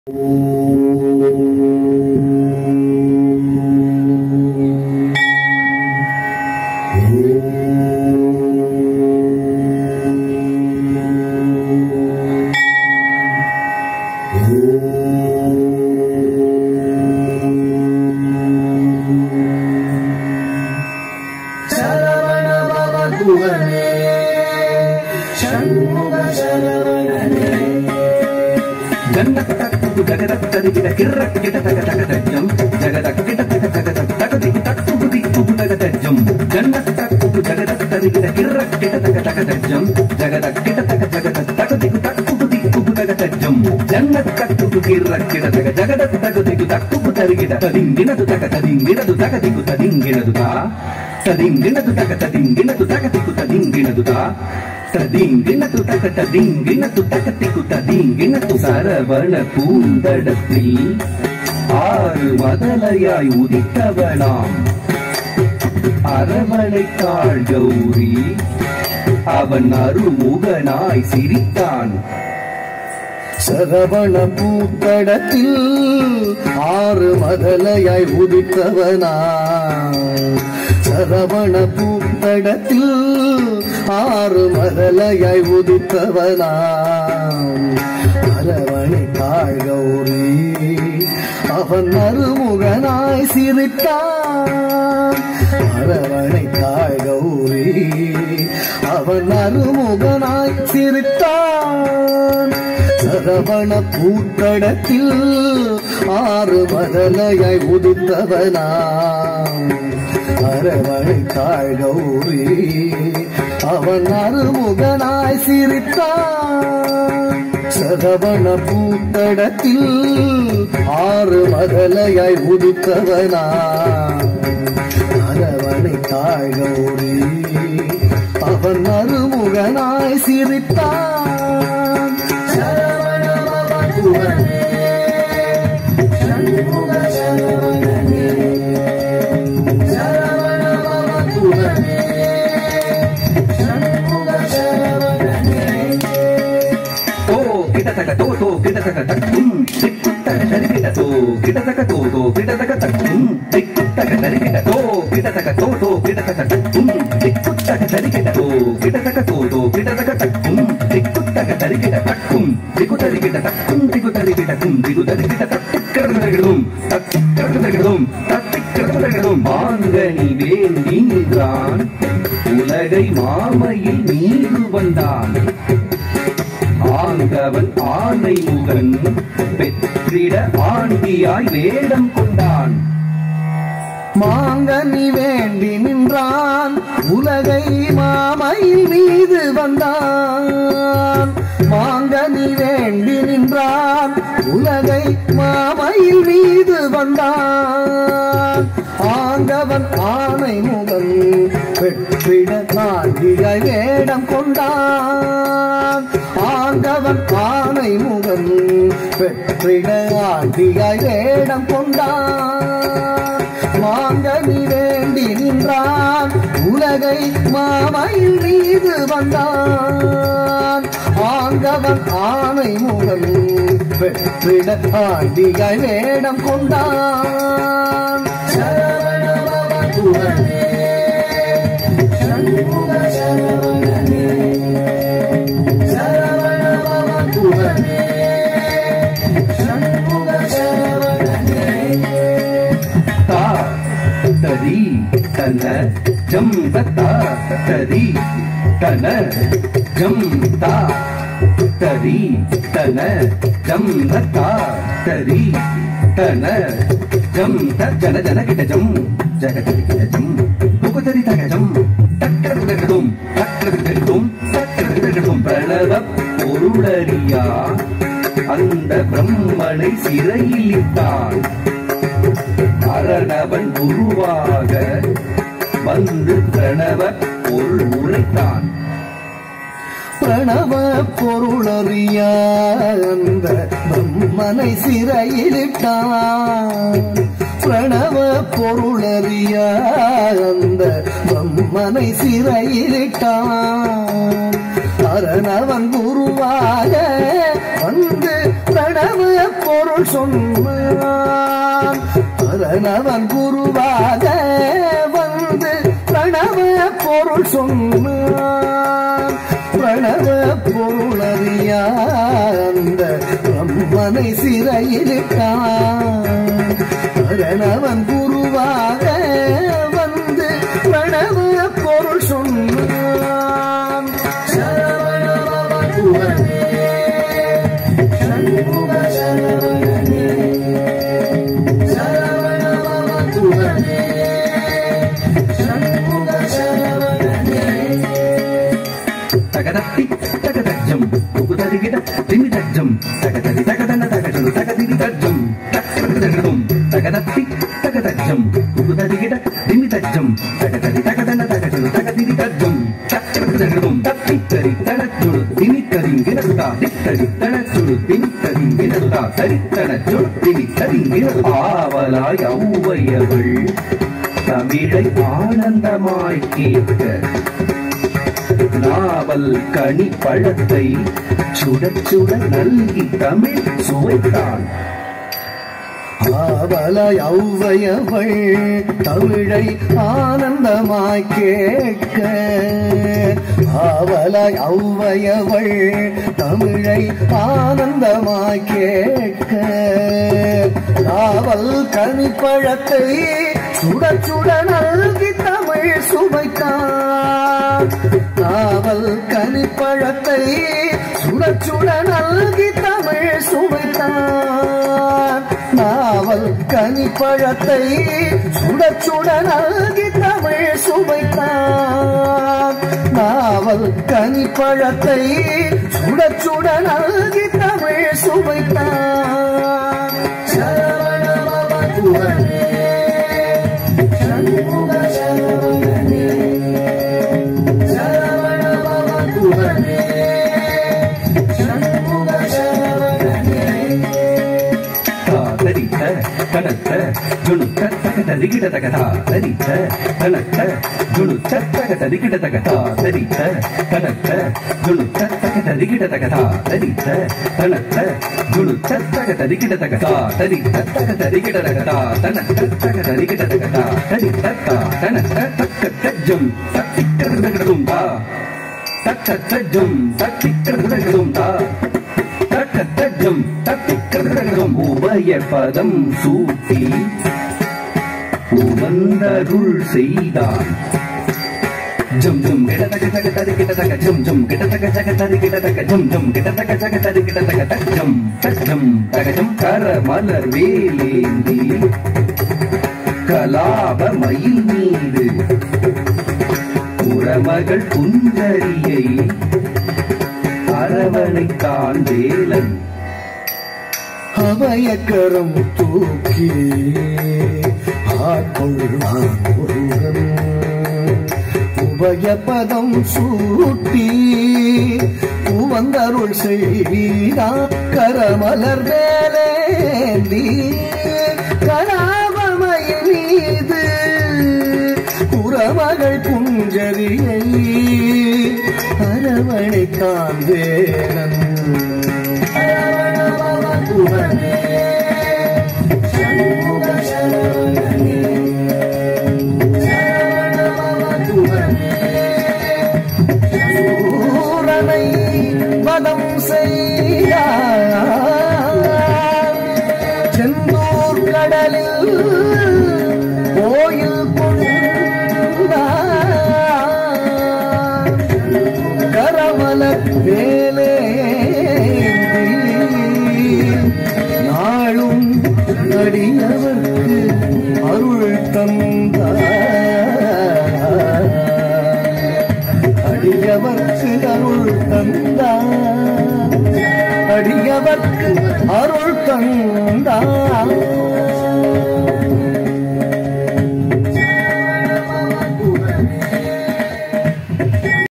சரவண பவ குகனே சண்முக சரவணனே జగదక్కు జగదక్కదిగిట కిర్రక్కిట తగతగతజ్జం జగదక్కిట తగతగతగతికి తక్కుకు దిక్కుకు తగతజ్జం జగదక్కు జగదక్కదిగిట కిర్రక్కిట తగతగతజ్జం జగదక్కిట తగతగతగతికి తక్కుకు దిక్కుకు తగతజ్జం జగదక్కు కిర్రక్కిట తగ జగదత్తగతికి తక్కుకు తరిగిట తదింగినదు తగ తదింగినదు తగదికు తదింగినదు తా తదింగినదు తగ తదింగినదు తగతికు తదింగినదు తా ததிங்கினது தக ததிங்கினது தகத்திக்கு ததிங்கினது சரவண பூந்தடத்தில் ஆறு மதலையாய் உதித்தவனாம் அரவணை காள் கௌரி அவன் அருமுகனாய் சிரித்தான் சரவண பூத்தடத்தில் ஆறு மதலையாய் உதித்தவனா சரவண பூத்தடத்தில் ஆறு மதலையாய் உதித்தவனா அரவணை தாழ் கௌரி அவன் அருமுகனாய் சிரித்தான் அரவணை தாழ் கௌரி அவன் அருமுகனாய் சிரித்தான் சரவண பூத்தடத்தில் ஆறு மதலையாய் உதித்தவனாம் அரவணை தாழ் கௌரி அவன் அருமுகனாய் சிரித்தான் சரவண பூத்தடத்தில் ஆறு மதலையாய் உதித்தவனாம் அரவணை தாழ் கௌரி அவன் அருமுகனாய் சிரித்தான் சரவண பவகுவனே, சண்முக சரவணனே. சரவண பவகுவனே, சண்முக சரவணனே. ஓ கிட்டத்தக்க தோ தோ கிட்டத்தக்க தக்கும் திக்குத்தக தரிக்கிட்ட தோ கிட்டத்தக்க தோ தோ கிட்டத்தக்க தக்கும் திக்குத்தக தரிக்கிட்ட தோ கிட்டத்தக்க தோ தோ கிட்டத்தக்க தக்கும் திக்குத்தக தரிக்கிட்ட தோ கிட்டத்தக்க தோ தோ கிட்டத்தக்க தக்கும் திக்குத்தக தரிக்கிட்ட தக்கும் திக்கு தரிக்கிட்ட தக்கும் திக்கு தரிக்கிட்ட கும் திகு தரிக்கிட்ட தட்டுக்கிறதும் தட்டுக்கிறதும் தட்டுக்கிறதும் மாங்கனி வேண்டி நின்றான் உலகை மாமையில் நீரு வந்தான் ஆண்டவன் ஆனை முகன் பெற்றிட ஆண்டியாய் வேடம் கொண்டான் மாங்கனி வேண்டி நின்றான் உலகை மாமையில் மீது வந்தான் மாங்கனி வேண்டி நின்றான் உலகை மாமையில் மீது வந்தான் ஆங்கவன் ஆனை முகன் பெற்றிட நாடியாய் வேடம் கொண்டான் ஆங்கவன் ஆனை முகன் பெற்றிட ஆண்டியாய் வேடம் கொண்டான் மாங்கனி வேண்டி நின்றான் உலகை மாமையில் மீது வந்தான் ஆங்கவன் ஆனை முகன் பெற்றிட ஆண்டியாய் வேடம் கொண்டான் சரவண பவகுவனே, சண்முக சரவணனே. சரவண பவகுவனே, சண்முக சரவணனே. தா ததி தன ஜம் தா ததி தன ஜம் தா ததி தன ஜம் தா ததி தன ஜம் த ஜன ஜன கிட்ட ஜம் ஜகதரி கிட்ட ஜம் புகுதரி தக ஜம் தக்கரதும் தக்கரதும் தக்கரதும் பிரணவ பொருளறியா அந்த பிரம்மனை சிறையில் இட்டான் அரணவன் குருவாக வந்து பிரணவ பொருள் உரைத்தான் பிரணவ பொருளறிய அந்த பிரம்மனை சிறையிலிட்டான் பிரணவ பொருளறிய அந்த பிரம்மனை சிறையிலிட்டான் அரணவன் குருவாக வந்து பிரணவ பொருள் சொன்னான் பரனவன் குருவாக வந்து பிரணவ பொருள் சொன்னான் பிரணவ பொருள் அறியா அந்த பிரம்மனை சிறையிலிட்டான் பரணவன் குருவாக வந்து பிரணவ பொருள் சொன்னான் சரவணபவகுவனே, சண்முக சரவணனே, சரவணபவகுவனே, சண்முக சரவணனே. తగదత్తి తగదజ్జం ఉగుదరిగిడ తిమిదజ్జం తగదరి తగదన తగజం తగదిరి దజ్జం తగదగదం తగదత్తి తగదజ్జం ఉగుదరిగిడ తిమిదజ్జం తగదరి తగదన తగజం తగదిరి దజ్జం తగదగదం తత్తిత్తరి తడచుడు తిమిత్తరింగినదుట తిత్తరి తడచుడు తిమిత్తరింగినదుట தரித்தனச்சொல் திணித்தறிஞர் ஆவலாய் ஔவையவள் தமிழை ஆனந்தமாய் கேட்க நாவல் கனி பழத்தை சுட சுட நல்கி தமிழ் சுவைத்தான் ஆவல ஔவையவள் தமிழை ஆனந்தமாய் கேட்க ஆவல ஔவையவள் தமிழை ஆனந்தமாய் கேட்க நாவல் கனிப்பழத்தை சுட சுட நல்கி தமிழ் சுவைத்தான் நாவல் கனிப்பழத்தை சுட சுட நல்கி தமிழ் சுவைத்தான் நாவல் கனிப்பழத்தை சுட சுட நல்கி தமிழ் சுவைத்தான் நாவல் கனிப்பழத்தை சுட சுட நல்கி தமிழ் சுவைத்தான் சரவணபவகுவனே, சண்முக சரவணனே, சரவணபவகுவனே, சண்முக சரவணனே. தரித்த கனத்த ஜுணுத்த தகத திகிட தகதா தரித்த கனத்த ஜுணுத்த தகத திகிட தகதா தரித்த கனத்த ஜுணுத்த தகத திகிட தகதா தரித்த கனத்த ஜுணுத்த தகத திகிட தகதா தரித்த தகத திகிட தகதா தனத்த தகத திகிட தகதா தரித்த தா தனத்த தக்க தஜ்ஜம் தத்திக்கிறதும் தா தக்க தஜ்ஜம் தத்திக்கிறதும் தா தக்கத்தஜம் தத்திக்கிறதும் உபய பதம் சூட்டி உவந்தருள் செய்தான் ஜம் ஜம் கிடதக தக தரி கிடதக ஜம் ஜம் கிடதக தக தரி கிடதக ஜம் ஜம் கிடதக தக தரி கிடதக தஜம் தஜம் தகஜம் கர மலர் வேலேந்தி கலாப மயில் மீது உறமகள் குந்தரியை அரவணைத்தான் வேலன் அபயக்கரம் தூக்கி ஆட்கொள்வான் ஒருவன் உபயபதம் சூட்டி உவந்தருள் செய்தான் கரமலர் வேலேந்தி கராபமய மீது குறமகள் குஞ்சரியை அரவணைத்தான் வேலன் அரவணபவகுவனே, சண்முக சரவணனே, சரவணபவகுவனே, சூரனை வதம் செய்யார் செந்தூர் கடலில் கோயில் கொண்டார் கரமல வேலே நாளும் அடியவர்க்கு அருள் தந்தார் அடியவர்க்கு அருள் தந்தார் அடியவர்க்கு அருள் தந்தார்